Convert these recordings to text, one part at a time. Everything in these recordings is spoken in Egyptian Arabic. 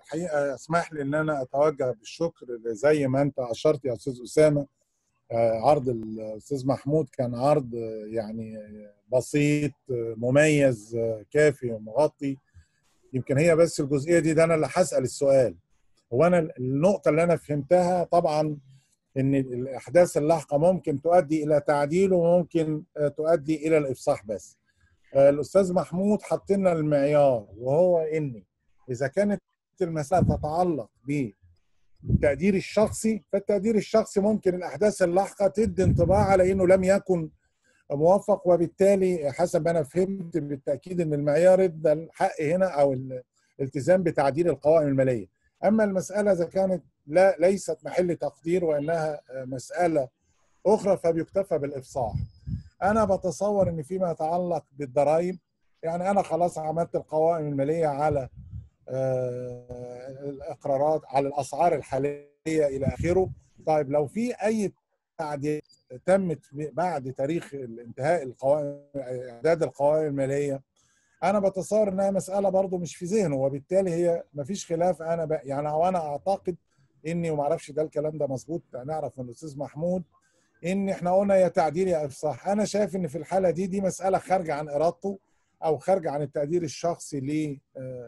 الحقيقه اسمح لي ان انا اتوجه بالشكر زي ما انت اشرت يا استاذ اسامه عرض الاستاذ محمود كان عرض يعني بسيط مميز كافي ومغطي يمكن هي بس الجزئيه دي ده انا اللي هسال السؤال هو انا النقطه اللي انا فهمتها طبعا ان الاحداث اللاحقه ممكن تؤدي الى تعديل وممكن تؤدي الى الافصاح بس الاستاذ محمود حط لنا المعيار وهو ان اذا كانت المساله تتعلق بالتقدير الشخصي فالتقدير الشخصي ممكن الاحداث اللاحقه تدي انطباع على انه لم يكن موفق وبالتالي حسب ما انا فهمت بالتاكيد ان المعيار ادى الحق هنا او الالتزام بتعديل القوائم الماليه اما المساله اذا كانت لا ليست محل تقدير وانها مساله اخرى فبيكتفى بالافصاح انا بتصور ان فيما يتعلق بالضرائب يعني انا خلاص عملت القوائم الماليه على الاقرارات على الاسعار الحاليه الى اخره طيب لو في اي تعديل تمت بعد تاريخ انتهاء القوائم اعداد القوائم الماليه انا بتصور انها مساله برضو مش في ذهنه وبالتالي هي ما فيش خلاف انا ب... يعني وانا اعتقد اني وما اعرفش ده الكلام ده مظبوط نعرف من الاستاذ محمود ان احنا قلنا يا تعديل يا افصاح انا شايف ان في الحاله دي دي مساله خارجه عن ارادته او خارجه عن التقدير الشخصي ل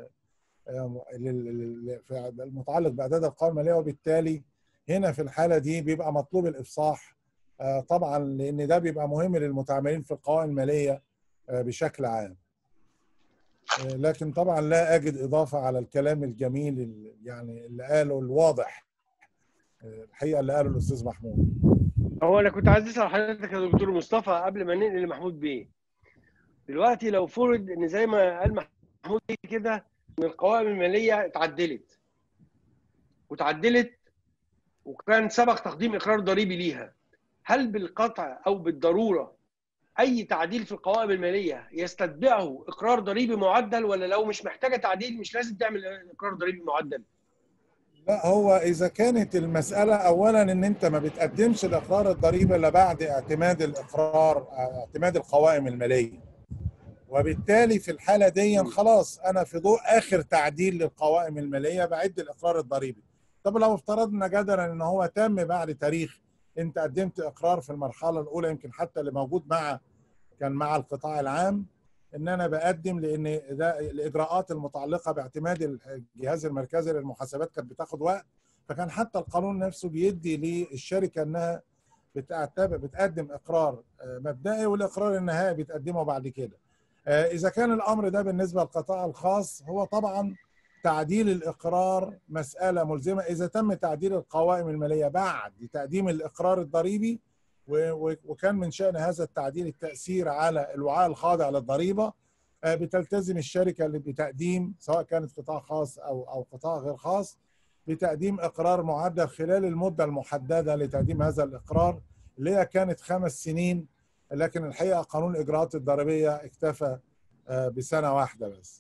المتعلق باعداد القوائم الماليه وبالتالي هنا في الحاله دي بيبقى مطلوب الافصاح طبعا لان ده بيبقى مهم للمتعاملين في القوائم الماليه بشكل عام لكن طبعا لا اجد اضافه على الكلام الجميل يعني اللي قاله الواضح الحقيقه اللي قاله الاستاذ محمود هو انا كنت عايز اسال حضرتك يا دكتور مصطفى قبل ما ننقل لمحمود بيه دلوقتي لو فرض ان زي ما قال محمود بيه كده ان القوائم الماليه اتعدلت وتعدلت وكان سبق تقديم اقرار ضريبي ليها هل بالقطع او بالضروره اي تعديل في القوائم الماليه يستتبعه اقرار ضريبي معدل ولا لو مش محتاجه تعديل مش لازم تعمل اقرار ضريبي معدل؟ لا هو اذا كانت المساله اولا ان انت ما بتقدمش الاقرار الضريبي الا بعد اعتماد الاقرار اعتماد القوائم الماليه وبالتالي في الحاله دي خلاص انا في ضوء اخر تعديل للقوائم الماليه بعد الاقرار الضريبي طب لو افترضنا جدلا ان هو تم بعد تاريخ انت قدمت اقرار في المرحله الاولى يمكن حتى اللي موجود مع كان مع القطاع العام ان انا بقدم لان ده الاجراءات المتعلقه باعتماد الجهاز المركزي للمحاسبات كانت بتاخد وقت فكان حتى القانون نفسه بيدي للشركه انها بتقدم اقرار مبدئي والاقرار النهائي بتقدمه بعد كده اذا كان الامر ده بالنسبه للقطاع الخاص هو طبعا تعديل الاقرار مساله ملزمه اذا تم تعديل القوائم الماليه بعد تقديم الاقرار الضريبي وكان من شان هذا التعديل التاثير على الوعاء الخاضع للضريبه بتلتزم الشركه اللي بتقديم سواء كانت قطاع خاص او او قطاع غير خاص بتقديم اقرار معدل خلال المده المحدده لتقديم هذا الاقرار اللي هي كانت خمس سنين لكن الحقيقه قانون الاجراءات الضريبيه اكتفى بسنه واحده بس.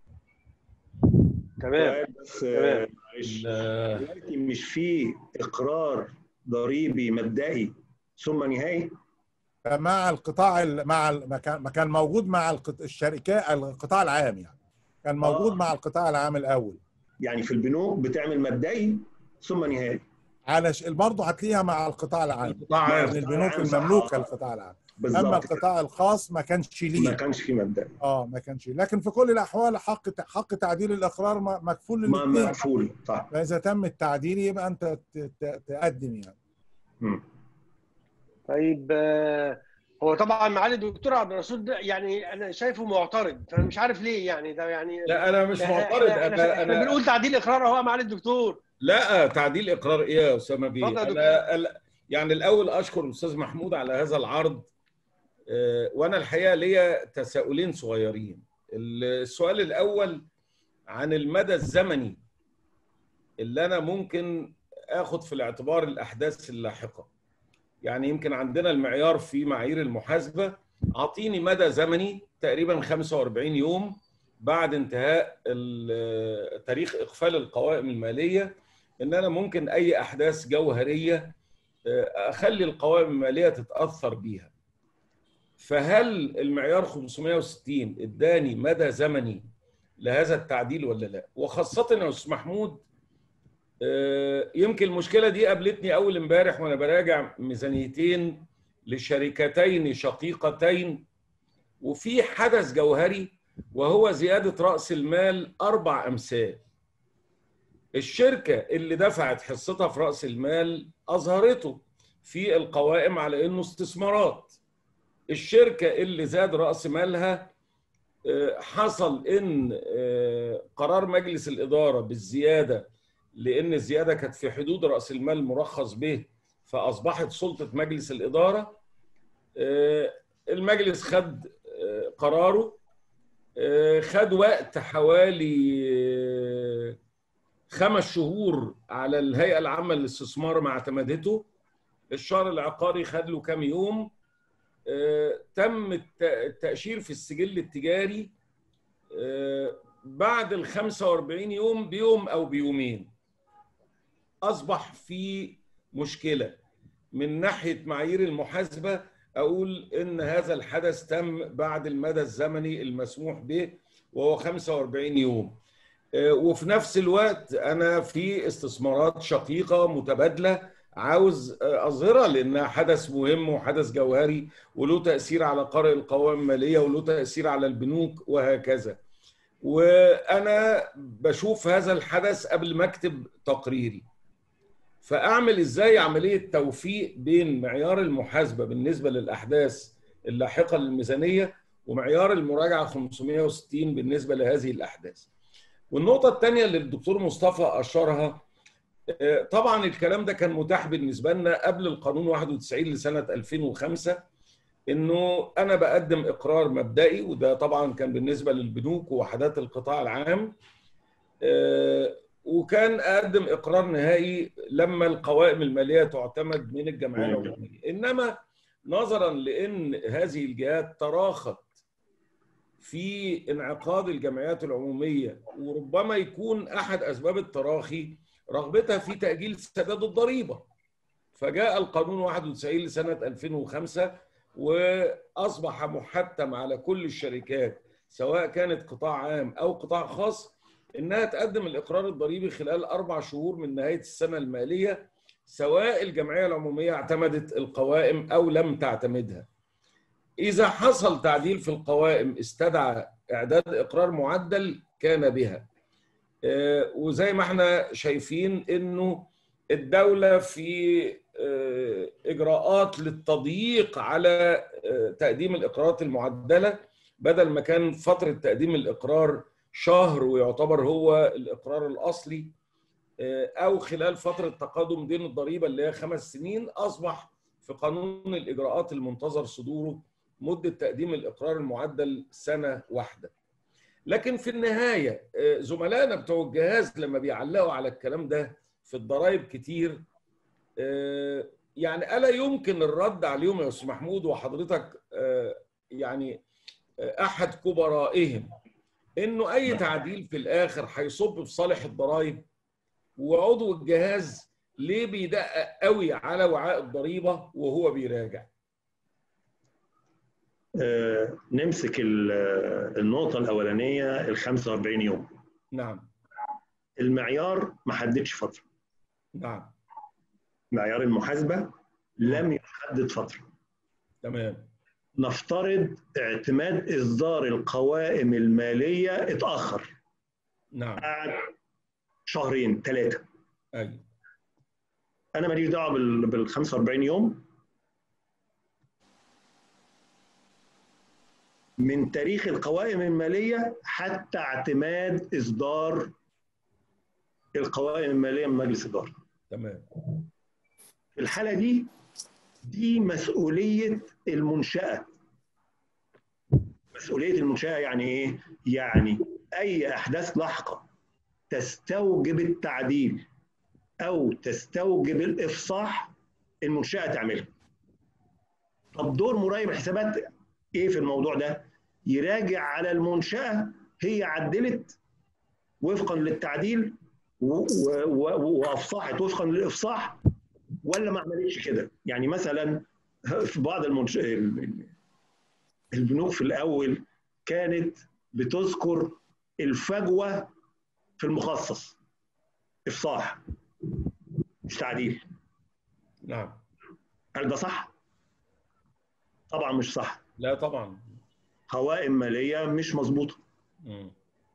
تمام بس معلش دلوقتي مش في اقرار ضريبي مبدئي ثم نهائي مع القطاع مع ما كان موجود مع الشركات القطاع العام يعني كان موجود آه. مع القطاع العام الاول يعني في البنوك بتعمل مبدئي ثم نهائي على ش... برضه هتلاقيها مع القطاع العام القطاع العام يعني البنوك المملوكه للقطاع العام اما القطاع الخاص ما كانش ليه ما كانش فيه مبدئي اه ما كانش لكن في كل الاحوال حق حق تعديل الاقرار مكفول للاثنين مكفول صح فاذا تم التعديل يبقى انت تقدم يعني م. طيب هو طبعا معالي الدكتور عبد الرسول ده يعني انا شايفه معترض فانا مش عارف ليه يعني ده يعني لا انا مش معترض انا, أنا, أنا بنقول تعديل اقرار اهو معالي الدكتور لا تعديل اقرار ايه يا اسامه بيه انا يعني الاول اشكر الاستاذ محمود على هذا العرض وانا الحقيقه ليا تساؤلين صغيرين السؤال الاول عن المدى الزمني اللي انا ممكن اخد في الاعتبار الاحداث اللاحقه يعني يمكن عندنا المعيار في معايير المحاسبه اعطيني مدى زمني تقريبا 45 يوم بعد انتهاء تاريخ اقفال القوائم الماليه ان انا ممكن اي احداث جوهريه اخلي القوائم الماليه تتاثر بيها فهل المعيار 560 اداني مدى زمني لهذا التعديل ولا لا وخاصه يا استاذ محمود آه، يمكن المشكله دي قابلتني اول امبارح وانا براجع ميزانيتين لشركتين شقيقتين وفي حدث جوهري وهو زياده راس المال اربع امثال الشركه اللي دفعت حصتها في راس المال اظهرته في القوائم على انه استثمارات الشركه اللي زاد راس مالها آه، حصل ان آه، قرار مجلس الاداره بالزياده لان الزياده كانت في حدود راس المال المرخص به فاصبحت سلطه مجلس الاداره آه، المجلس خد آه، قراره آه، خد وقت حوالي آه، خمس شهور على الهيئه العامه للاستثمار ما اعتمدته الشهر العقاري خد له كام يوم آه، تم الت- التاشير في السجل التجاري آه، بعد ال 45 يوم بيوم او بيومين اصبح في مشكله من ناحيه معايير المحاسبه اقول ان هذا الحدث تم بعد المدى الزمني المسموح به وهو 45 يوم آه، وفي نفس الوقت انا في استثمارات شقيقه متبادله عاوز آه، اظهرها لانها حدث مهم وحدث جوهري وله تاثير على قارئ القوائم الماليه وله تاثير على البنوك وهكذا وانا بشوف هذا الحدث قبل ما اكتب تقريري فاعمل ازاي عمليه توفيق بين معيار المحاسبه بالنسبه للاحداث اللاحقه للميزانيه ومعيار المراجعه 560 بالنسبه لهذه الاحداث. والنقطه الثانيه اللي الدكتور مصطفى اشارها آه، طبعا الكلام ده كان متاح بالنسبه لنا قبل القانون 91 لسنه 2005 انه انا بقدم اقرار مبدئي وده طبعا كان بالنسبه للبنوك ووحدات القطاع العام آه، وكان اقدم اقرار نهائي لما القوائم الماليه تعتمد من الجمعيه العموميه انما نظرا لان هذه الجهات تراخت في انعقاد الجمعيات العموميه وربما يكون احد اسباب التراخي رغبتها في تاجيل سداد الضريبه فجاء القانون 91 لسنه 2005 واصبح محتم على كل الشركات سواء كانت قطاع عام او قطاع خاص انها تقدم الاقرار الضريبي خلال اربع شهور من نهايه السنه الماليه سواء الجمعيه العموميه اعتمدت القوائم او لم تعتمدها. اذا حصل تعديل في القوائم استدعى اعداد اقرار معدل كان بها. آه، وزي ما احنا شايفين انه الدوله في آه، اجراءات للتضييق على آه، تقديم الاقرارات المعدله بدل ما كان فتره تقديم الاقرار شهر ويعتبر هو الاقرار الاصلي آه، او خلال فتره تقادم دين الضريبه اللي هي خمس سنين اصبح في قانون الاجراءات المنتظر صدوره مده تقديم الاقرار المعدل سنه واحده. لكن في النهايه آه، زملائنا بتوع الجهاز لما بيعلقوا على الكلام ده في الضرائب كتير آه، يعني الا يمكن الرد عليهم يا استاذ محمود وحضرتك آه، يعني آه، احد كبرائهم انه اي تعديل في الاخر هيصب في صالح الضرائب وعضو الجهاز ليه بيدقق قوي على وعاء الضريبه وهو بيراجع آه، نمسك ال- آه، النقطة الأولانية ال 45 يوم نعم المعيار ما حددش فترة نعم معيار المحاسبة لم يحدد فترة تمام نفترض اعتماد إصدار القوائم المالية اتأخر نعم قعد شهرين ثلاثة ايوه أنا ماليش دعوة بال بال 45 يوم من تاريخ القوائم المالية حتى اعتماد إصدار القوائم المالية من مجلس إدارة تمام في الحالة دي دي مسؤولية المنشأة مسؤولية المنشأة يعني إيه؟ يعني أي أحداث لاحقة تستوجب التعديل أو تستوجب الإفصاح المنشأة تعملها. طب دور مراقب الحسابات إيه في الموضوع ده؟ يراجع على المنشأة هي عدلت وفقا للتعديل و- و- و- وأفصحت وفقا للإفصاح ولا ما عملتش كده يعني مثلا في بعض المنش... البنوك في الاول كانت بتذكر الفجوه في المخصص افصاح مش تعديل نعم هل ده صح؟ طبعا مش صح لا طبعا قوائم ماليه مش مظبوطه مم.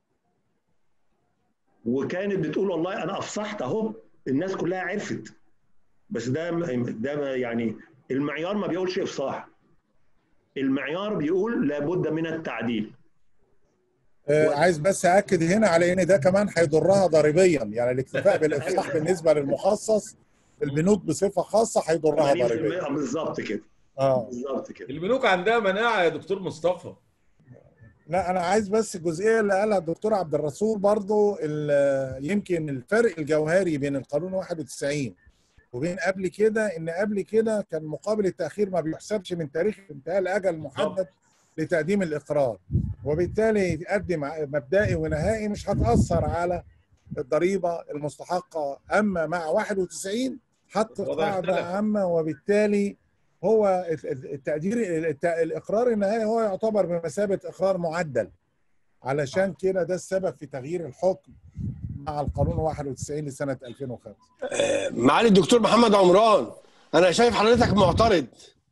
وكانت بتقول والله انا افصحت اهو الناس كلها عرفت بس ده ده ما- يعني المعيار ما بيقولش افصاح المعيار بيقول لابد من التعديل آه، عايز بس اكد هنا على ان ده كمان هيضرها ضريبيا يعني الاكتفاء بالافصاح بالنسبه للمخصص البنوك بصفه خاصه هيضرها 80% ضريبيا بالظبط كده اه بالظبط كده البنوك عندها مناعه يا دكتور مصطفى لا انا عايز بس الجزئيه اللي قالها الدكتور عبد الرسول برضو ال- يمكن الفرق الجوهري بين القانون 91 وبين قبل كده ان قبل كده كان مقابل التاخير ما بيحسبش من تاريخ انتهاء الاجل المحدد لتقديم الاقرار وبالتالي يتقدم ع- مبدئي ونهائي مش هتاثر على الضريبه المستحقه اما مع 91 حط الوضع قاعده اختلف. عامه وبالتالي هو التقدير الت- الاقرار النهائي هو يعتبر بمثابه اقرار معدل علشان كده ده السبب في تغيير الحكم مع القانون 91 لسنه 2005 معالي الدكتور محمد عمران انا شايف حضرتك معترض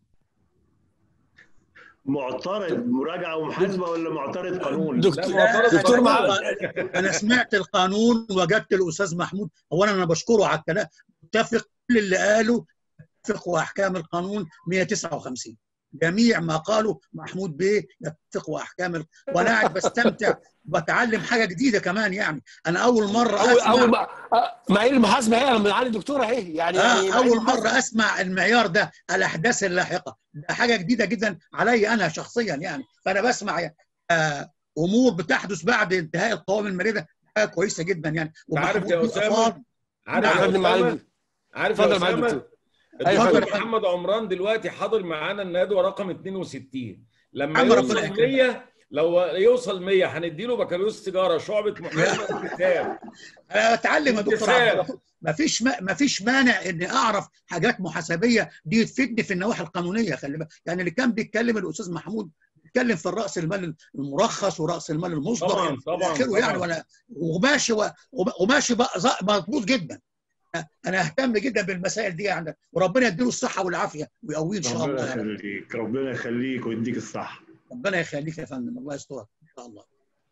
معترض مراجعه ومحاسبه ولا معترض قانون؟ دكتور لا، معترض دكتور قانون. مع... انا سمعت القانون وجدت الاستاذ محمود اولا انا بشكره على الكلام متفق كل اللي قاله يتفق واحكام القانون 159 جميع ما قاله محمود بيه يتفق واحكام ال... وانا قاعد بستمتع وبتعلم حاجه جديده كمان يعني انا اول مره اول اسمع اول ما ما هي المحاسبه هي من معالي الدكتوره اهي يعني يعني آه اول مره اسمع المعيار ده الاحداث اللاحقه ده حاجه جديده جدا علي انا شخصيا يعني فانا بسمع آه امور بتحدث بعد انتهاء القوائم الماليه ده حاجه كويسه جدا يعني عارف يا ومحمود أسامة؟ أفاض. عارف نعم، يا فندم، معالي أسامة؟ عارف يا اتفضل معالي أسامة؟ الدكتور أيوة، الدكتور اتفضل. محمد عمران دلوقتي حاضر معانا الندوه رقم 62 لما عم ربنا يوصل يكرمك. 100 لو يوصل 100 هنديله بكالوريوس تجاره شعبه محاسبه كتاب انا اتعلم يا دكتور عبد انتساب. الرحمن ما فيش ما فيش مانع اني اعرف حاجات محاسبيه دي تفيدني في النواحي القانونيه خلي بالك يعني اللي كان بيتكلم الاستاذ محمود بيتكلم في الراس المال المرخص وراس المال المصدر طبعا طبعا الى اخره يعني طبعاً. وانا وماشي و- وماشي بقى ز- مظبوط جدا انا اهتم جدا بالمسائل دي يعني وربنا يديله الصحه والعافيه ويقويه ان شاء ربنا الله يعني. يخليك ربنا يخليك ويديك الصح ربنا يخليك يا فندم الله يسترك ان شاء الله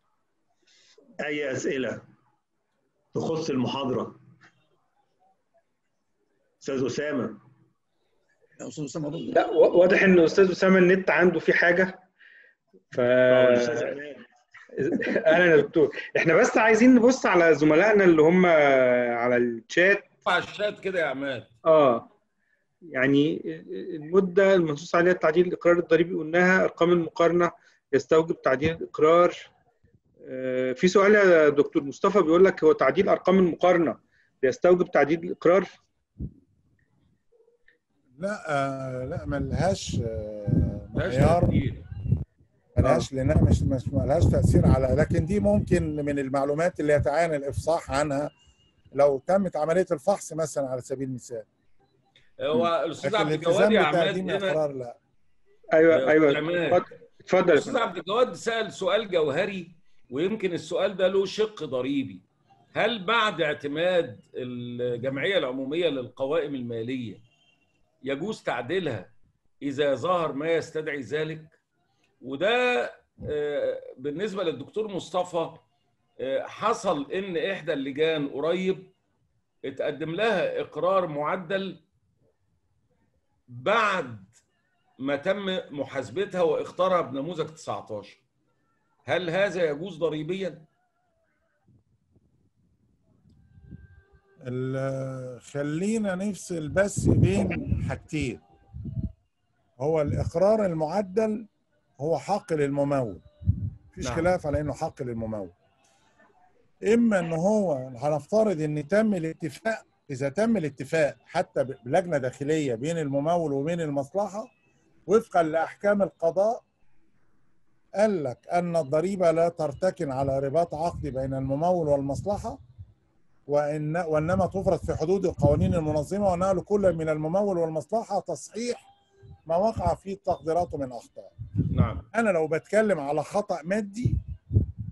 اي اسئله تخص المحاضره استاذ اسامه يا استاذ اسامه رد. لا و- واضح ان استاذ اسامه النت عنده فيه حاجه ف أو الاستاذ عماد اهلا يا دكتور احنا بس عايزين نبص على زملائنا اللي هم على الشات على الشات كده يا عماد اه يعني المده المنصوص عليها تعديل الاقرار الضريبي قلناها ارقام المقارنه يستوجب تعديل الاقرار آه، في سؤال يا دكتور مصطفى بيقول لك هو تعديل ارقام المقارنه يستوجب تعديل الاقرار لا آه لا ملهاش آه ملهاش معيار تأثير. ملهاش لانها مش مش ملهاش تاثير على لكن دي ممكن من المعلومات اللي يتعين الافصاح عنها لو تمت عمليه الفحص مثلا على سبيل المثال هو الاستاذ لكن عبد الالتزام الجواد يا عماد بتقديم هنا اقرار لا ايوه ايوه عماد. اتفضل اتفضل يا الاستاذ فندم. عبد الجواد سال سؤال جوهري ويمكن السؤال ده له شق ضريبي هل بعد اعتماد الجمعيه العموميه للقوائم الماليه يجوز تعديلها اذا ظهر ما يستدعي ذلك وده آه، بالنسبه للدكتور مصطفى آه، حصل ان احدى اللجان قريب اتقدم لها اقرار معدل بعد ما تم محاسبتها واختارها بنموذج 19 هل هذا يجوز ضريبيا؟ ال- خلينا نفصل بس بين حاجتين هو الاقرار المعدل هو حق للممول مفيش نعم. خلاف على انه حق للممول اما ان هو هنفترض ان تم الاتفاق اذا تم الاتفاق حتى ب- بلجنه داخليه بين الممول وبين المصلحه وفقا لاحكام القضاء قال لك ان الضريبه لا ترتكن على رباط عقدي بين الممول والمصلحه وإن وإنما تفرض في حدود القوانين المنظمة وأنها لكل من الممول والمصلحة تصحيح ما وقع فيه تقديراته من أخطاء نعم أنا لو بتكلم على خطأ مادي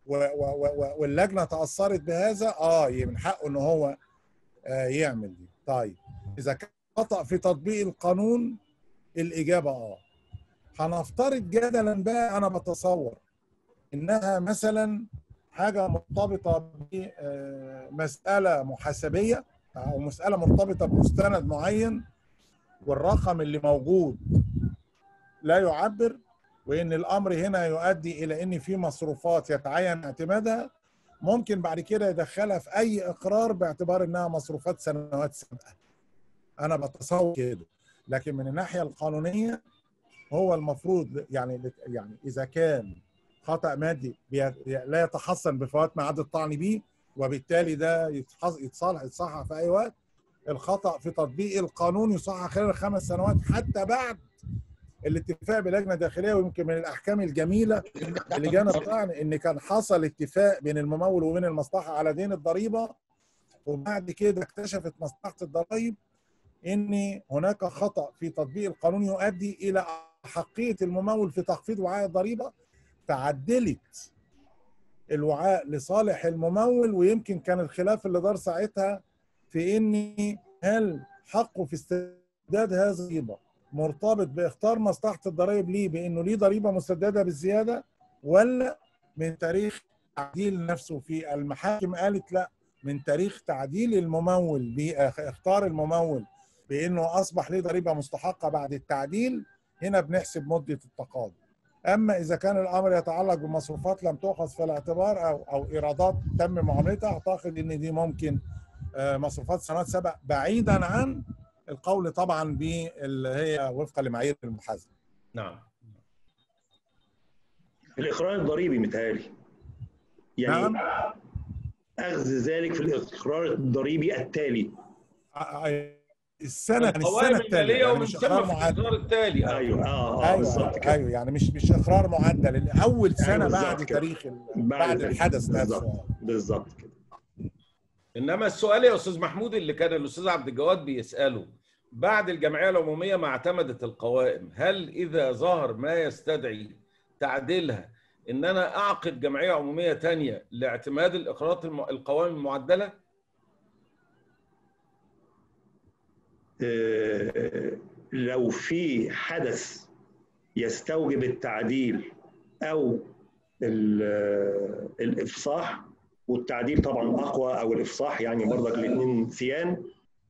و و و واللجنه تاثرت بهذا اه من حقه ان هو آه يعمل دي طيب اذا كان خطا في تطبيق القانون الاجابه اه هنفترض جدلا بقى انا بتصور انها مثلا حاجه مرتبطه بمساله محاسبيه او مساله مرتبطه بمستند معين والرقم اللي موجود لا يعبر وان الامر هنا يؤدي الى ان في مصروفات يتعين اعتمادها ممكن بعد كده يدخلها في اي اقرار باعتبار انها مصروفات سنوات سابقه انا بتصور كده لكن من الناحيه القانونيه هو المفروض يعني يعني اذا كان خطا مادي لا يتحصن بفوات ميعاد الطعن به وبالتالي ده يتصالح يتصحح في اي وقت الخطا في تطبيق القانون يصحح خلال خمس سنوات حتى بعد الاتفاق بلجنه داخليه ويمكن من الاحكام الجميله اللي جانا الطعن ان كان حصل اتفاق بين الممول وبين المصلحه على دين الضريبه وبعد كده اكتشفت مصلحه الضرائب ان هناك خطا في تطبيق القانون يؤدي الى حقيه الممول في تخفيض وعاء الضريبه تعدلت الوعاء لصالح الممول ويمكن كان الخلاف اللي دار ساعتها في ان هل حقه في استرداد هذه الضريبه مرتبط باختار مصلحه الضرائب ليه بانه ليه ضريبه مسدده بالزياده ولا من تاريخ تعديل نفسه في المحاكم قالت لا من تاريخ تعديل الممول باختار الممول بانه اصبح ليه ضريبه مستحقه بعد التعديل هنا بنحسب مده التقاضي اما اذا كان الامر يتعلق بمصروفات لم تؤخذ في الاعتبار او او ايرادات تم معاملتها اعتقد ان دي ممكن مصروفات سنوات سابقه بعيدا عن القول طبعا باللي هي وفقا لمعايير المحاسبه. نعم. الاقرار الضريبي متهيألي. يعني نعم. اخذ ذلك في الاقرار الضريبي التالي. السنه السنه التاليه يعني مش اقرار معدل التالي ايوه اه اه بالظبط كده ايوه يعني مش مش اقرار معدل اول سنه أيوة بعد كده. تاريخ بعد الحدث نفسه بالظبط كده انما السؤال يا استاذ محمود اللي كان الاستاذ عبد الجواد بيساله بعد الجمعيه العموميه ما اعتمدت القوائم هل اذا ظهر ما يستدعي تعديلها ان انا اعقد جمعيه عموميه ثانيه لاعتماد الاقرارات الم... القوائم المعدله؟ لو في حدث يستوجب التعديل او الافصاح والتعديل طبعا اقوى او الافصاح يعني برضك الاثنين سيان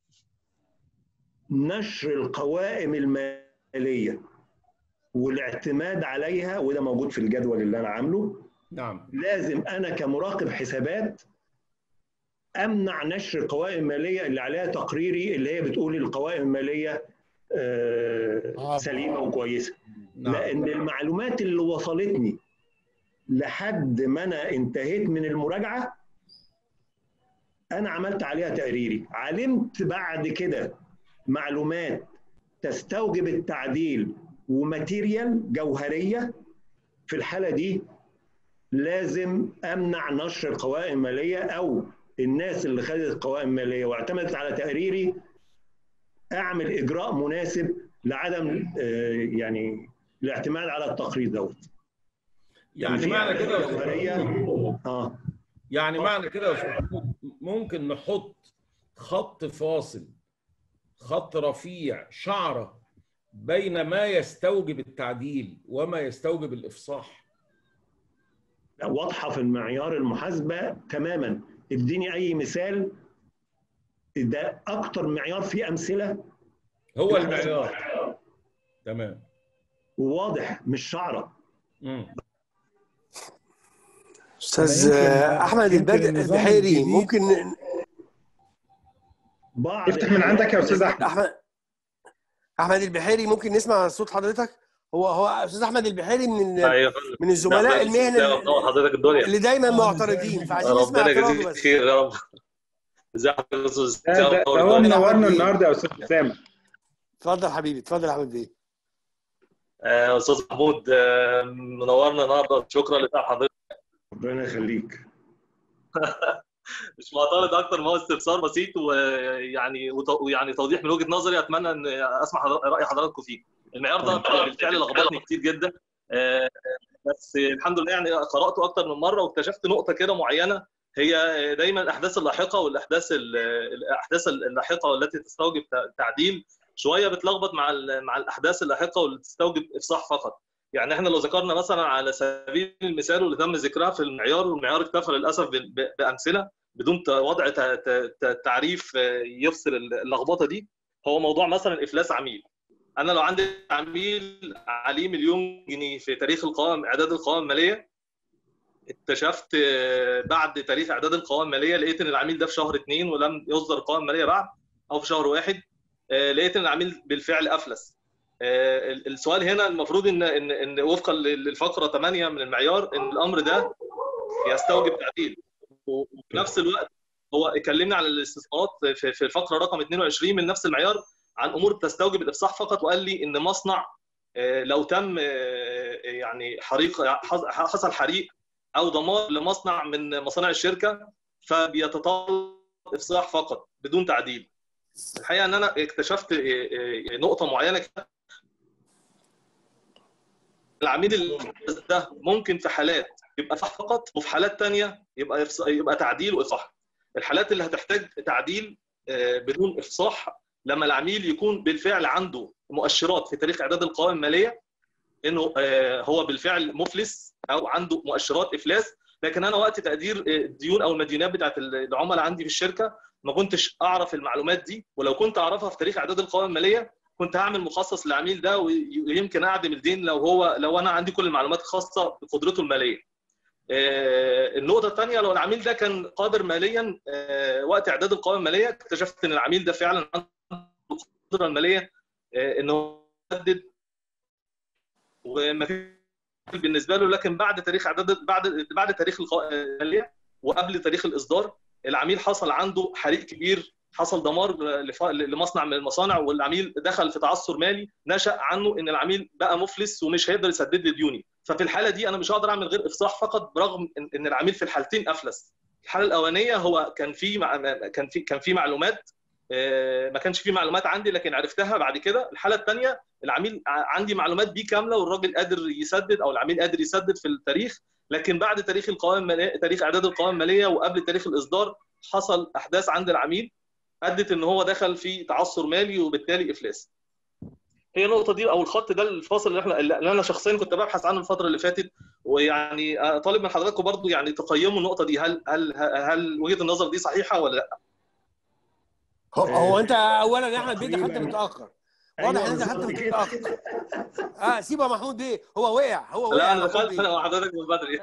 نشر القوائم الماليه والاعتماد عليها وده موجود في الجدول اللي انا عامله نعم لازم انا كمراقب حسابات امنع نشر القوائم الماليه اللي عليها تقريري اللي هي بتقول القوائم الماليه آه سليمه وكويسه نعم. لان المعلومات اللي وصلتني لحد ما انا انتهيت من المراجعه انا عملت عليها تقريري علمت بعد كده معلومات تستوجب التعديل وماتيريال جوهريه في الحاله دي لازم امنع نشر القوائم الماليه او الناس اللي خدت القوائم الماليه واعتمدت على تقريري اعمل اجراء مناسب لعدم يعني الاعتماد على التقرير دوت يعني معنى كده اه يعني معنى كده ممكن نحط خط فاصل خط رفيع شعره بين ما يستوجب التعديل وما يستوجب الافصاح واضحه في المعيار المحاسبه تماما اديني اي مثال ده اكتر معيار فيه امثله هو المعيار تمام وواضح مش شعره مم. استاذ احمد البحيري ممكن بعض افتح من عندك يا استاذ احمد احمد احمد البحيري ممكن نسمع صوت حضرتك هو هو استاذ احمد البحيري من أيوة. من الزملاء المهنه حضرتك الدنيا اللي دايما معترضين فعايزين نسمع ربنا اعتراضه يجزيك بس خير يا رب ازي حضرتك يا استاذ ده, ده, ده هو منورنا النهارده يا استاذ اسامه اتفضل حبيبي اتفضل يا احمد بيه آه، استاذ محمود آه، منورنا النهارده شكرا لتعب حضرتك ربنا يخليك مش معترض اكتر ما هو استفسار بسيط ويعني ويعني توضيح من وجهه نظري اتمنى ان اسمع راي حضراتكم فيه المعيار ده بالفعل لخبطني كتير جدا بس الحمد لله يعني قراته اكتر من مره واكتشفت نقطه كده معينه هي دايما الاحداث اللاحقه والاحداث الاحداث اللاحقه والتي تستوجب تعديل شويه بتلخبط مع مع الاحداث اللاحقه واللي تستوجب افصاح فقط يعني احنا لو ذكرنا مثلا على سبيل المثال واللي تم ذكرها في المعيار والمعيار اكتفى للاسف بامثله بدون وضع تعريف يفصل اللخبطه دي هو موضوع مثلا افلاس عميل انا لو عندي عميل عليه مليون جنيه في تاريخ القوائم اعداد القوائم الماليه اكتشفت بعد تاريخ اعداد القوائم الماليه لقيت ان العميل ده في شهر اثنين ولم يصدر القوائم الماليه بعد او في شهر واحد لقيت ان العميل بالفعل افلس السؤال هنا المفروض ان ان ان وفقا للفقره 8 من المعيار ان الامر ده يستوجب تعديل وفي نفس الوقت هو كلمنا على الاستثمارات في الفقره رقم 22 من نفس المعيار عن امور تستوجب الافصاح فقط وقال لي ان مصنع لو تم يعني حريق حصل حريق او دمار لمصنع من مصانع الشركه فبيتطلب افصاح فقط بدون تعديل الحقيقه ان انا اكتشفت نقطه معينه كده العميل ده ممكن في حالات يبقى افصاح فقط وفي حالات ثانيه يبقى يبقى تعديل واصلاح الحالات اللي هتحتاج تعديل بدون افصاح لما العميل يكون بالفعل عنده مؤشرات في تاريخ اعداد القوائم الماليه انه هو بالفعل مفلس او عنده مؤشرات افلاس لكن انا وقت تقدير الديون او المديونات بتاعت العملاء عندي في الشركه ما كنتش اعرف المعلومات دي ولو كنت اعرفها في تاريخ اعداد القوائم الماليه كنت هعمل مخصص للعميل ده ويمكن اعدم الدين لو هو لو انا عندي كل المعلومات الخاصه بقدرته الماليه. النقطه الثانيه لو العميل ده كان قادر ماليا وقت اعداد القوائم الماليه اكتشفت ان العميل ده فعلا عنده القدره الماليه انه يسدد وما في بالنسبه له لكن بعد تاريخ اعداد بعد بعد تاريخ القوائم الماليه وقبل تاريخ الاصدار العميل حصل عنده حريق كبير حصل دمار لمصنع من المصانع والعميل دخل في تعثر مالي نشا عنه ان العميل بقى مفلس ومش هيقدر يسدد لي ديوني ففي الحاله دي انا مش هقدر اعمل غير افصاح فقط برغم ان العميل في الحالتين افلس الحاله الاولانيه هو كان في كان في كان في معلومات ما كانش في معلومات عندي لكن عرفتها بعد كده الحاله الثانيه العميل عندي معلومات بيه كامله والراجل قادر يسدد او العميل قادر يسدد في التاريخ لكن بعد تاريخ القوائم الماليه تاريخ اعداد القوائم الماليه وقبل تاريخ الاصدار حصل احداث عند العميل ادت ان هو دخل في تعثر مالي وبالتالي افلاس. هي النقطه دي او الخط ده الفاصل اللي احنا اللي انا شخصيا كنت ببحث عنه الفتره اللي فاتت ويعني طالب من حضراتكم برضو يعني تقيموا النقطه دي هل هل هل وجهه النظر دي صحيحه ولا لا؟ هو, هو انت اولا يا احمد بيه دخلت متاخر واضح ان انت دخلت متاخر اه سيبه محمود بيه هو وقع هو وقع لا انا دخلت انا وحضرتك من بدري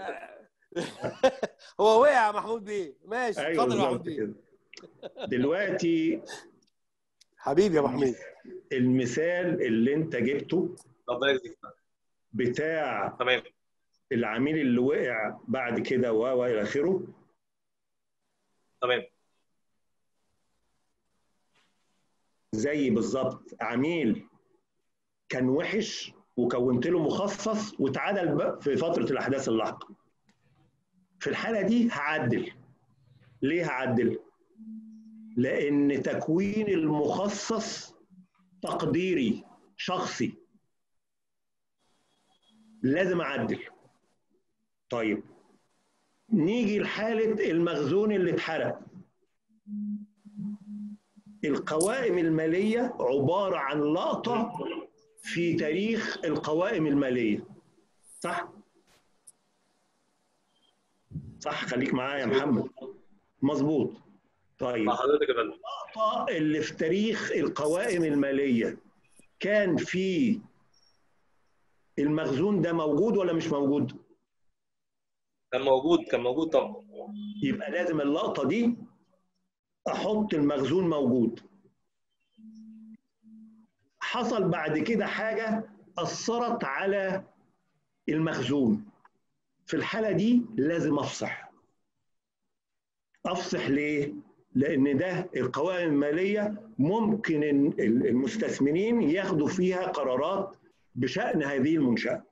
هو وقع محمود بيه ماشي اتفضل يا محمود بيه دلوقتي حبيبي يا محمود المثال اللي انت جبته ربنا يجزيك بتاع تمام العميل اللي وقع بعد كده و والى اخره تمام زي بالظبط عميل كان وحش وكونت له مخصص واتعدل في فتره الاحداث اللاحقه في الحاله دي هعدل ليه هعدل لان تكوين المخصص تقديري شخصي لازم اعدل طيب نيجي لحاله المخزون اللي اتحرق القوائم الماليه عباره عن لقطه في تاريخ القوائم الماليه صح صح خليك معايا يا محمد مظبوط طيب حضرتك يا فندم اللقطه اللي في تاريخ القوائم الماليه كان في المخزون ده موجود ولا مش موجود؟ كان موجود كان موجود طبعا يبقى لازم اللقطه دي احط المخزون موجود حصل بعد كده حاجه اثرت على المخزون في الحاله دي لازم افصح افصح ليه لان ده القوائم الماليه ممكن المستثمرين ياخدوا فيها قرارات بشان هذه المنشاه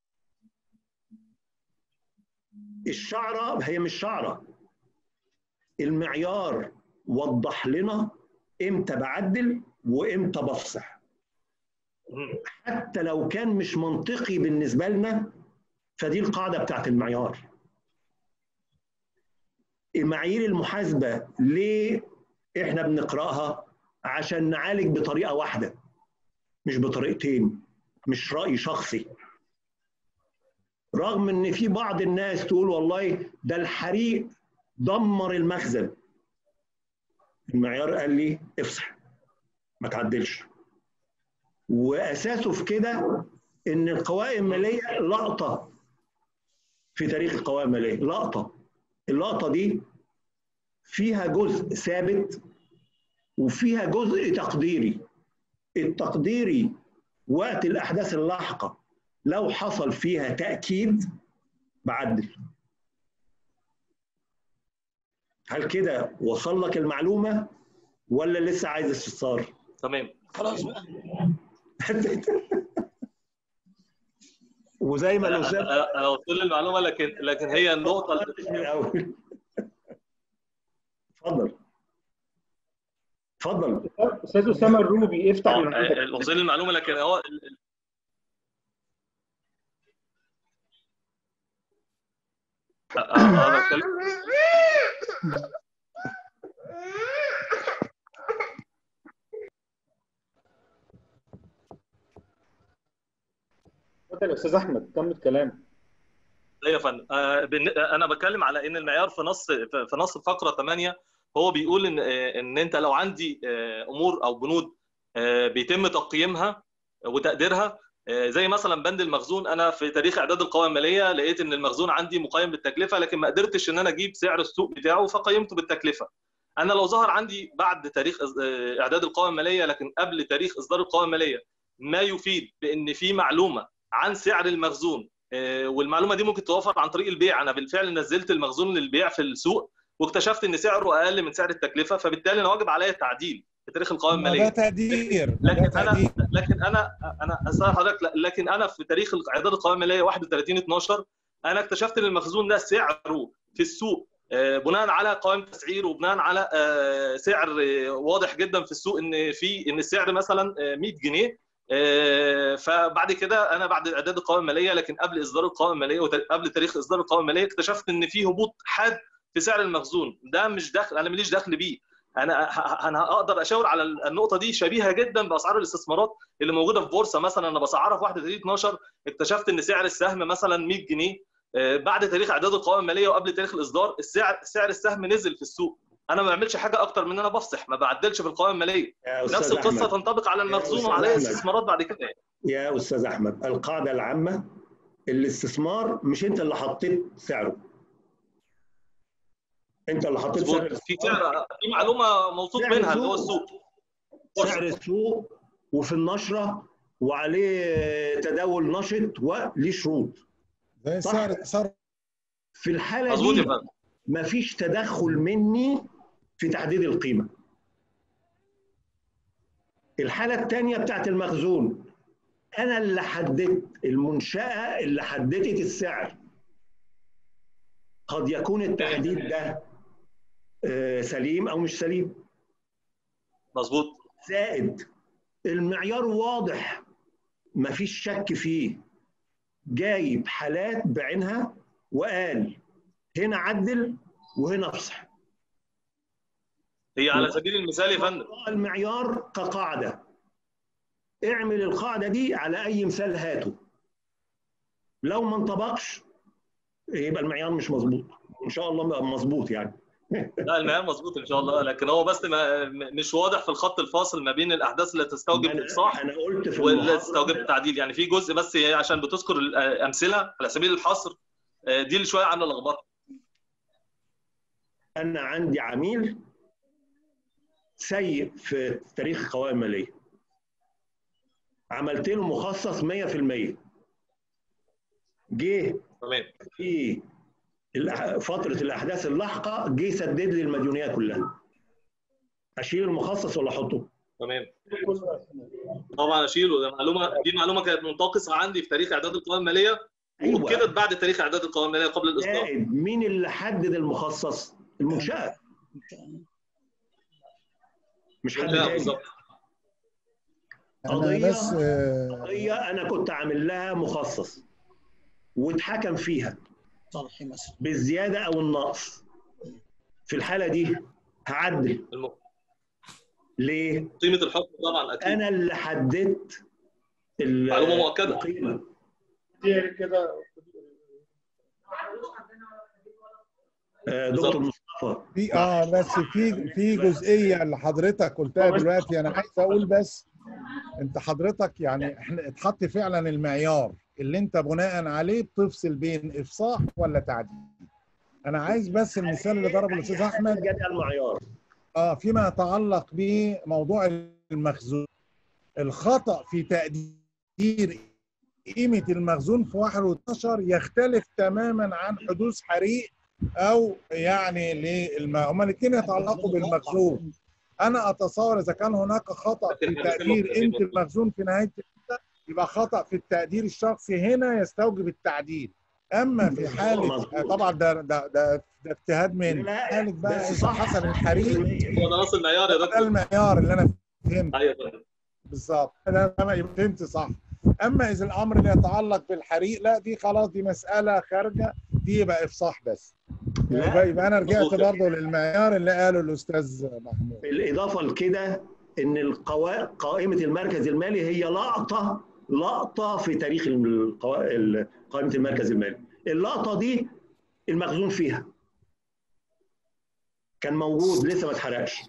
الشعره هي مش شعره المعيار وضح لنا امتى بعدل وامتى بفصح حتى لو كان مش منطقي بالنسبه لنا فدي القاعده بتاعت المعيار معايير المحاسبه ليه احنا بنقراها عشان نعالج بطريقه واحده مش بطريقتين مش راي شخصي رغم ان في بعض الناس تقول والله ده الحريق دمر المخزن المعيار قال لي افصح ما تعدلش واساسه في كده ان القوائم الماليه لقطه في تاريخ القوائم الماليه لقطه اللقطه دي فيها جزء ثابت وفيها جزء تقديري التقديري وقت الاحداث اللاحقه لو حصل فيها تاكيد بعدل هل كده وصل لك المعلومه ولا لسه عايز استفسار تمام خلاص بقى وزي ما انا الاستاذ أنا- أنا وصلت لي المعلومه لكن لكن هي النقطه اللي أوي. اتفضل اتفضل استاذ اسامه الروبي افتح آه، من عندك آه، وصل لي المعلومه لكن هو آه، آه، أنا بتكلم- اتفضل يا استاذ احمد كمل كلام ايوه يا فندم آه، بالن- انا بتكلم على ان المعيار في نص في نص الفقره 8 هو بيقول ان آه، ان انت لو عندي آه، امور او بنود آه، بيتم تقييمها وتقديرها آه، زي مثلا بند المخزون انا في تاريخ اعداد القوائم الماليه لقيت ان المخزون عندي مقيم بالتكلفه لكن ما قدرتش ان انا اجيب سعر السوق بتاعه فقيمته بالتكلفه انا لو ظهر عندي بعد تاريخ إص- آه، اعداد القوائم الماليه لكن قبل تاريخ اصدار القوائم الماليه ما يفيد بان في معلومه عن سعر المخزون آه، والمعلومه دي ممكن توفر عن طريق البيع انا بالفعل نزلت المخزون للبيع في السوق واكتشفت ان سعره اقل من سعر التكلفه فبالتالي انا واجب عليا التعديل في تاريخ القوائم ما ده الماليه تقدير ما ده لكن انا تقدير لكن انا انا اسال حضرتك لا- لكن انا في تاريخ اعداد القوائم الماليه 31 12 انا اكتشفت ان المخزون ده سعره في السوق آه، بناء على قوائم تسعير وبناء على آه، سعر آه، واضح جدا في السوق ان في ان السعر مثلا آه، 100 جنيه آه، فبعد كده انا بعد اعداد القوائم الماليه لكن قبل اصدار القوائم الماليه وقبل تاريخ اصدار القوائم الماليه اكتشفت ان في هبوط حاد في سعر المخزون ده مش دخل انا ماليش دخل بيه انا ه- انا اقدر اشاور على النقطه دي شبيهه جدا باسعار الاستثمارات اللي موجوده في بورصه مثلا انا بسعرها في 31 12 اكتشفت ان سعر السهم مثلا 100 جنيه آه، بعد تاريخ اعداد القوائم الماليه وقبل تاريخ الاصدار السعر سعر السهم نزل في السوق انا ما بعملش حاجه اكتر من ان انا بفصح ما بعدلش في القوائم الماليه يا نفس استاذ القصه احمد تنطبق على المخزون أستاذ وعلى أحمد. الاستثمارات بعد كده يعني. يا استاذ احمد القاعده العامه الاستثمار مش انت اللي حطيت سعره انت اللي حطيت سعر مظبوط في سعر في معلومه موثوق سعر منها اللي هو السوق. السوق سعر السوق وفي النشره وعليه تداول نشط وليه شروط زي صح. سعر سعر في الحاله مظبوط يا دي فندم مفيش تدخل مني في تحديد القيمه الحاله الثانيه بتاعت المخزون انا اللي حددت المنشاه اللي حددت السعر قد يكون التحديد ده آه، سليم او مش سليم مظبوط زائد المعيار واضح مفيش شك فيه جايب حالات بعينها وقال هنا عدل وهنا افصح هي على سبيل المثال يا فندم المعيار كقاعده اعمل القاعده دي على اي مثال هاته لو ما انطبقش يبقى المعيار مش مظبوط ان شاء الله بقى مظبوط يعني لا المعيار مظبوط ان شاء الله لكن هو بس ما م- مش واضح في الخط الفاصل ما بين الاحداث اللي تستوجب انا الافصاح أنا قلت في واللي المحاضرة- تستوجب التعديل يعني في جزء بس هي عشان بتذكر الامثله على سبيل الحصر آه، دي اللي شويه عامله لخبطه انا عندي عميل سيء في تاريخ القوائم الماليه عملت له مخصص 100% جه تمام في الأح- فتره الاحداث اللاحقه جه سدد لي المديونيه كلها اشيل المخصص ولا احطه؟ تمام طبعا اشيله ده معلومه دي معلومه كانت منتقصه عندي في تاريخ اعداد القوائم الماليه أيوة. وكده بعد تاريخ اعداد القوائم الماليه قبل الاصدار زائد مين اللي حدد المخصص؟ المنشاه مش حد لا تاني بالظبط انا قضية- بس آه، قضيه انا كنت عامل لها مخصص واتحكم فيها صالحي مثلا بالزياده او النقص في الحاله دي هعدل الم- ليه؟ قيمه الحكم طبعا اكيد انا اللي حددت ال- معلومة مؤكدة. القيمه كده آه، دكتور مصطفى في اه بس في في جزئيه اللي حضرتك قلتها دلوقتي انا عايز اقول بس انت حضرتك يعني احنا اتحط فعلا المعيار اللي انت بناء عليه بتفصل بين افصاح ولا تعديل انا عايز بس المثال اللي ضربه الاستاذ احمد جدي المعيار اه فيما يتعلق بموضوع المخزون الخطا في تقدير قيمه المخزون في 11 يختلف تماما عن حدوث حريق او يعني للم... هما الاثنين يتعلقوا بالمخزون انا اتصور اذا كان هناك خطا في تقدير قيمه المخزون في نهايه السنة، يبقى خطا في التقدير الشخصي هنا يستوجب التعديل اما في حاله طبعا ده ده ده, ده اجتهاد مني لا، حاله بقى بس اذا صح. حصل الحريق هو ده نص المعيار يا ده دكتور المعيار اللي انا فهمت ايوه طبعا. بالظبط انا أنا يبقى فهمت صح اما اذا الامر اللي يتعلق بالحريق لا دي خلاص دي مساله خارجه دي يبقى افصاح بس لا. يبقى, يبقى انا رجعت مظبوط. برضه للمعيار اللي قاله الاستاذ محمود بالاضافه لكده ان القوا... قائمه المركز المالي هي لقطه لقطه في تاريخ القوا... ال- قائمه المركز المالي اللقطه دي المخزون فيها كان موجود لسه ما اتحرقش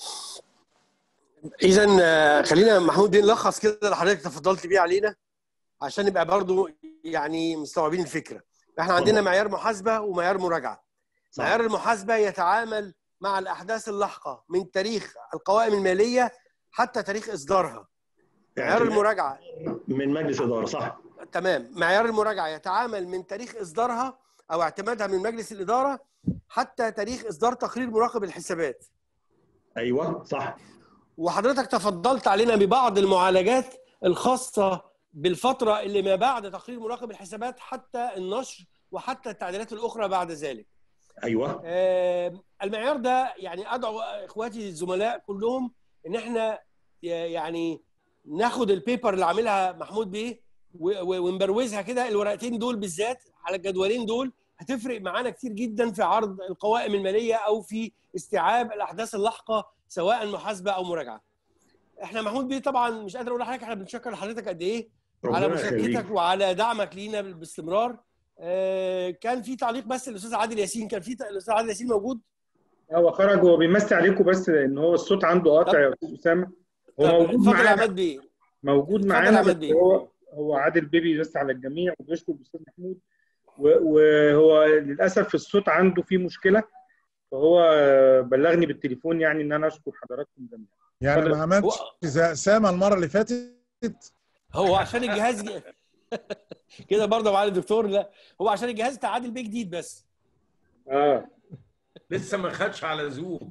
اذا خلينا محمود دي نلخص كده اللي حضرتك تفضلت بيه علينا عشان نبقى برضو يعني مستوعبين الفكره احنا عندنا معيار محاسبه ومعيار مراجعه صح. معيار المحاسبه يتعامل مع الاحداث اللاحقه من تاريخ القوائم الماليه حتى تاريخ اصدارها معيار المراجعه من مجلس اداره صح تمام معيار المراجعه يتعامل من تاريخ اصدارها او اعتمادها من مجلس الاداره حتى تاريخ اصدار تقرير مراقب الحسابات ايوه صح وحضرتك تفضلت علينا ببعض المعالجات الخاصه بالفتره اللي ما بعد تقرير مراقب الحسابات حتى النشر وحتى التعديلات الاخرى بعد ذلك. ايوه آه، المعيار ده يعني ادعو اخواتي الزملاء كلهم ان احنا يعني ناخد البيبر اللي عاملها محمود بيه و- و- ونبروزها كده الورقتين دول بالذات على الجدولين دول هتفرق معانا كتير جدا في عرض القوائم الماليه او في استيعاب الاحداث اللاحقه سواء محاسبه او مراجعه. احنا محمود بيه طبعا مش قادر اقول لحضرتك احنا بنشكر حضرتك قد ايه على ربنا يخليك. مشاركتك وعلى دعمك لينا باستمرار. آه، كان في تعليق بس الاستاذ عادل ياسين كان في ت- الاستاذ عادل ياسين موجود؟ هو خرج هو بيمسي عليكم بس لان هو الصوت عنده قاطع يا استاذ اسامه هو طب موجود اتفضل يا معانا عماد بيه موجود اتفضل معانا يا بس عماد بيه. هو هو عادل بيبي بس على الجميع وبيشكر الاستاذ محمود و- وهو للاسف الصوت عنده فيه مشكله فهو بلغني بالتليفون يعني ان انا اشكر حضراتكم جميعا يعني اتفضل. ما عملتش زي اسامه المره اللي فاتت هو عشان الجهاز ج- كده برضه معالي الدكتور لا هو عشان الجهاز بتاع عادل بيه جديد بس اه لسه ما خدش على زوم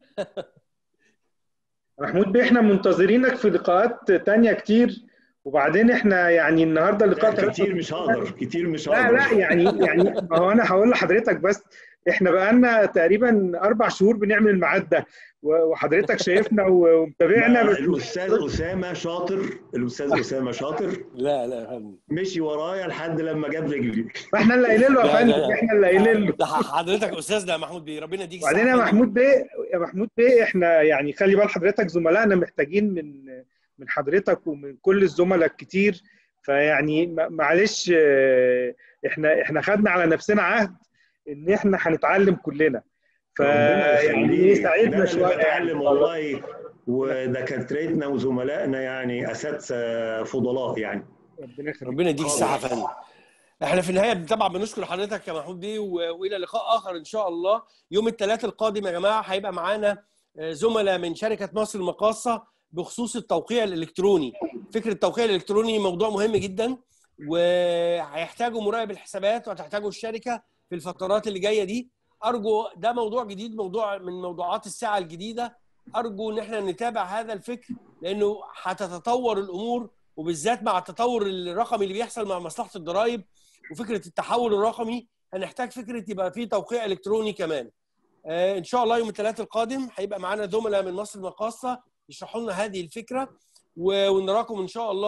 محمود بيه احنا منتظرينك في لقاءات تانية كتير وبعدين احنا يعني النهارده اللقاء لا، كتير مش هقدر كتير مش لا هقدر لا يعني يعني ما هو انا هقول لحضرتك بس احنا بقالنا تقريبا اربع شهور بنعمل الميعاد ده و- وحضرتك شايفنا و- ومتابعنا ما بس الاستاذ اسامه شاطر الاستاذ اسامه شاطر لا لا يا فندم مشي ورايا لحد لما جاب رجلي فاحنا اللي قايلين له لا، يا لا، فندم لا. احنا اللي قايلين له ده حضرتك استاذنا يا محمود بيه ربنا يديك وبعدين يا الصحة. محمود بيه يا محمود بيه احنا يعني خلي بال حضرتك زملائنا محتاجين من من حضرتك ومن كل الزملاء الكتير فيعني ما- معلش اه، احنا احنا خدنا على نفسنا عهد ان احنا هنتعلم كلنا ربنا فيعني يخليك. ساعدنا ده شويه بتعلم والله ودكاترتنا وزملائنا يعني اساتذه فضلاء يعني ربنا يخليك ربنا يديك الصحه يا خالص. فندم احنا في النهايه طبعا بنشكر حضرتك يا محمود بيه و- والى لقاء اخر ان شاء الله يوم الثلاث القادم يا جماعه هيبقى معانا آه، زملاء من شركه مصر المقاصه بخصوص التوقيع الالكتروني فكره التوقيع الالكتروني موضوع مهم جدا وهيحتاجوا مراقب الحسابات وهتحتاجوا الشركه في الفترات اللي جايه دي ارجو ده موضوع جديد موضوع من موضوعات الساعه الجديده ارجو ان احنا نتابع هذا الفكر لانه هتتطور الامور وبالذات مع التطور الرقمي اللي بيحصل مع مصلحه الضرائب وفكره التحول الرقمي هنحتاج فكره يبقى في توقيع الكتروني كمان. آه ان شاء الله يوم الثلاثاء القادم هيبقى معانا زملاء من مصر المقاصه يشرحوا لنا هذه الفكره و- ونراكم ان شاء الله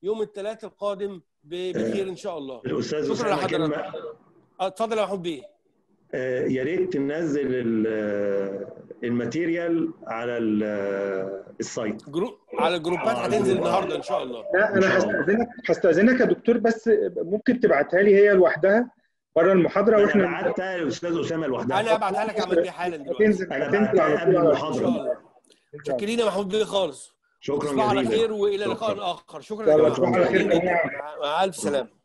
يوم الثلاث القادم ب- بخير ان شاء الله الاستاذ شكرا اسامه كلمه لحضرتك آه، اتفضل يا محمود بيه آه، يا ريت تنزل ال- الماتيريال على ال- السايت جروب على الجروبات آه، هتنزل الجروب. النهارده ان شاء الله لا إن انا شاء الله. هستاذنك هستاذنك يا دكتور بس ممكن تبعتها لي هي لوحدها بره المحاضره انا واحنا بعتها للاستاذ اسامه لوحدها انا هبعتها لك يا محمود بيه حالا دلوقتي هتنزل انا هتنزل بعتها على قبل طول على ان شاء المحاضره الله متشكرين يا محمود بيه خالص شكرا تصبحوا على جزيلا خير والى شكراً. لقاء اخر شكرا يلا يا جماعه تصبحوا على خير متشكرين جدا جميعا مع مع الف سلامه